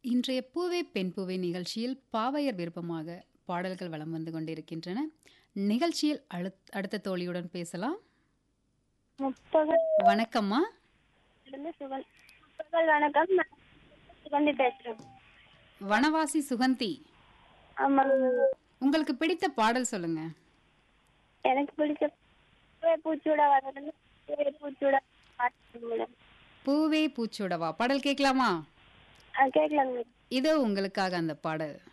இன்றைய பூவே பெண் பூவே நிகழ்ச்சியில் பாவையர் விருப்பமாக பாடல்கள் வலம் வந்து கொண்டிருக்கின்றன நிகழ்ச்சியில் அழுத்- அடுத்த தோழியுடன் பேசலாம் முப்பகல் வணக்கம்மா இருந்து சுகன் முப்பகல் வணக்கம் நான் சுகந்தி பேசுறேன் வனவாசி சுகந்தி ஆமாங்க உங்களுக்கு பிடித்த பாடல் சொல்லுங்க எனக்கு பிடிச்ச பூவே பூச்சூட வரணும் பூவே பூச்சூட பாட்டு மேடம் பூவே பூச்சூடவா பாடல் கேட்கலாமா ஆ கேட்கலாங்க இதோ உங்களுக்காக அந்த பாடல்